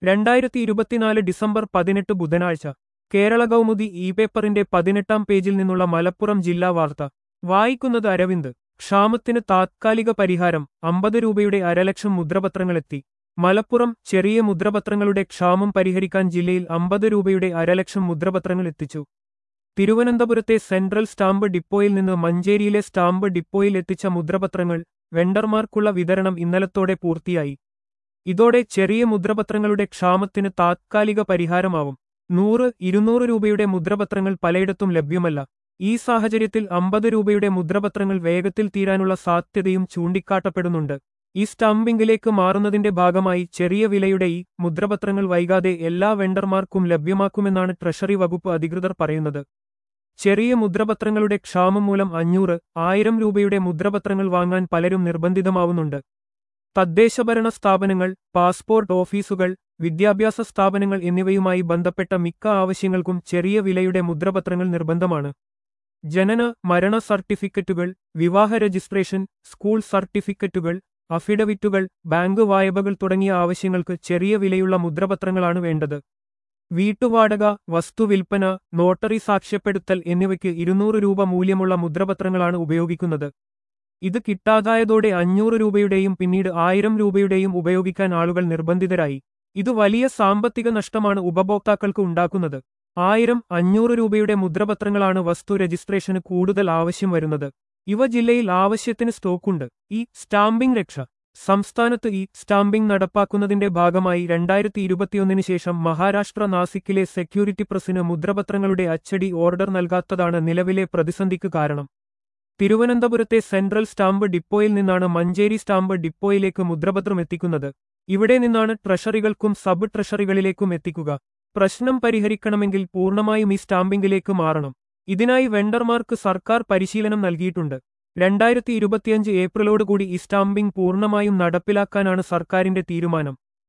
രണ്ടായിരത്തി ഇരുപത്തിനാല് ഡിസംബർ പതിനെട്ട് ബുധനാഴ്ച കേരള കൗമുദി ഇ പേപ്പറിന്റെ പതിനെട്ടാം പേജിൽ നിന്നുള്ള മലപ്പുറം ജില്ലാ വാർത്ത വായിക്കുന്നത് അരവിന്ദ് ക്ഷാമത്തിന് താത്കാലിക പരിഹാരം അമ്പത് രൂപയുടെ അരലക്ഷം മുദ്രപത്രങ്ങളെത്തി മലപ്പുറം ചെറിയ മുദ്രപത്രങ്ങളുടെ ക്ഷാമം പരിഹരിക്കാൻ ജില്ലയിൽ അമ്പത് രൂപയുടെ അരലക്ഷം മുദ്രപത്രങ്ങൾ എത്തിച്ചു തിരുവനന്തപുരത്തെ സെൻട്രൽ സ്റ്റാമ്പ് ഡിപ്പോയിൽ നിന്ന് മഞ്ചേരിയിലെ സ്റ്റാമ്പ് ഡിപ്പോയിൽ എത്തിച്ച മുദ്രപത്രങ്ങൾ വെണ്ടർമാർക്കുള്ള വിതരണം ഇന്നലത്തോടെ പൂർത്തിയായി ഇതോടെ ചെറിയ മുദ്രപത്രങ്ങളുടെ ക്ഷാമത്തിന് താത്കാലിക പരിഹാരമാവും നൂറ് ഇരുന്നൂറ് രൂപയുടെ മുദ്രപത്രങ്ങൾ പലയിടത്തും ലഭ്യമല്ല ഈ സാഹചര്യത്തിൽ അമ്പത് രൂപയുടെ മുദ്രപത്രങ്ങൾ വേഗത്തിൽ തീരാനുള്ള സാധ്യതയും ചൂണ്ടിക്കാട്ടപ്പെടുന്നുണ്ട് ഈ സ്റ്റാമ്പിംഗിലേക്ക് മാറുന്നതിന്റെ ഭാഗമായി ചെറിയ വിലയുടെ ഈ മുദ്രപത്രങ്ങൾ വൈകാതെ എല്ലാ വെണ്ടർമാർക്കും ലഭ്യമാക്കുമെന്നാണ് ട്രഷറി വകുപ്പ് അധികൃതർ പറയുന്നത് ചെറിയ മുദ്രപത്രങ്ങളുടെ ക്ഷാമം മൂലം അഞ്ഞൂറ് ആയിരം രൂപയുടെ മുദ്രപത്രങ്ങൾ വാങ്ങാൻ പലരും നിർബന്ധിതമാവുന്നുണ്ട് തദ്ദേശഭരണ സ്ഥാപനങ്ങൾ പാസ്പോർട്ട് ഓഫീസുകൾ വിദ്യാഭ്യാസ സ്ഥാപനങ്ങൾ എന്നിവയുമായി ബന്ധപ്പെട്ട മിക്ക ആവശ്യങ്ങൾക്കും ചെറിയ വിലയുടെ മുദ്രപത്രങ്ങൾ നിർബന്ധമാണ് ജനന മരണ സർട്ടിഫിക്കറ്റുകൾ വിവാഹ രജിസ്ട്രേഷൻ സ്കൂൾ സർട്ടിഫിക്കറ്റുകൾ അഫിഡവിറ്റുകൾ ബാങ്ക് വായ്പകൾ തുടങ്ങിയ ആവശ്യങ്ങൾക്ക് ചെറിയ വിലയുള്ള മുദ്രപത്രങ്ങളാണ് വേണ്ടത് വീട്ടുവാടക വസ്തുവിൽപ്പന നോട്ടറി സാക്ഷ്യപ്പെടുത്തൽ എന്നിവയ്ക്ക് ഇരുന്നൂറ് രൂപ മൂല്യമുള്ള മുദ്രപത്രങ്ങളാണ് ഉപയോഗിക്കുന്നത് ഇത് കിട്ടാതായതോടെ അഞ്ഞൂറ് രൂപയുടെയും പിന്നീട് ആയിരം രൂപയുടെയും ഉപയോഗിക്കാൻ ആളുകൾ നിർബന്ധിതരായി ഇത് വലിയ സാമ്പത്തിക നഷ്ടമാണ് ഉപഭോക്താക്കൾക്ക് ഉണ്ടാക്കുന്നത് ആയിരം അഞ്ഞൂറ് രൂപയുടെ മുദ്രപത്രങ്ങളാണ് വസ്തു രജിസ്ട്രേഷന് കൂടുതൽ ആവശ്യം വരുന്നത് ഇവ ജില്ലയിൽ ആവശ്യത്തിന് സ്റ്റോക്കുണ്ട് ഈ സ്റ്റാമ്പിംഗ് രക്ഷ സംസ്ഥാനത്ത് ഈ സ്റ്റാമ്പിംഗ് നടപ്പാക്കുന്നതിന്റെ ഭാഗമായി രണ്ടായിരത്തി ഇരുപത്തിയൊന്നിന് ശേഷം മഹാരാഷ്ട്ര നാസിക്കിലെ സെക്യൂരിറ്റി പ്രസിന് മുദ്രപത്രങ്ങളുടെ അച്ചടി ഓർഡർ നൽകാത്തതാണ് നിലവിലെ പ്രതിസന്ധിക്ക് കാരണം തിരുവനന്തപുരത്തെ സെൻട്രൽ സ്റ്റാമ്പ് ഡിപ്പോയിൽ നിന്നാണ് മഞ്ചേരി സ്റ്റാമ്പ് ഡിപ്പോയിലേക്ക് മുദ്രപത്രം എത്തിക്കുന്നത് ഇവിടെ നിന്നാണ് ട്രഷറികൾക്കും സബ് ട്രഷറികളിലേക്കും എത്തിക്കുക പ്രശ്നം പരിഹരിക്കണമെങ്കിൽ പൂർണ്ണമായും ഈ സ്റ്റാമ്പിംഗിലേക്ക് മാറണം ഇതിനായി വെണ്ടർമാർക്ക് സർക്കാർ പരിശീലനം നൽകിയിട്ടുണ്ട് രണ്ടായിരത്തി ഇരുപത്തിയഞ്ച് ഏപ്രിലോടുകൂടി ഈ സ്റ്റാമ്പിംഗ് പൂർണ്ണമായും നടപ്പിലാക്കാനാണ് സർക്കാരിന്റെ തീരുമാനം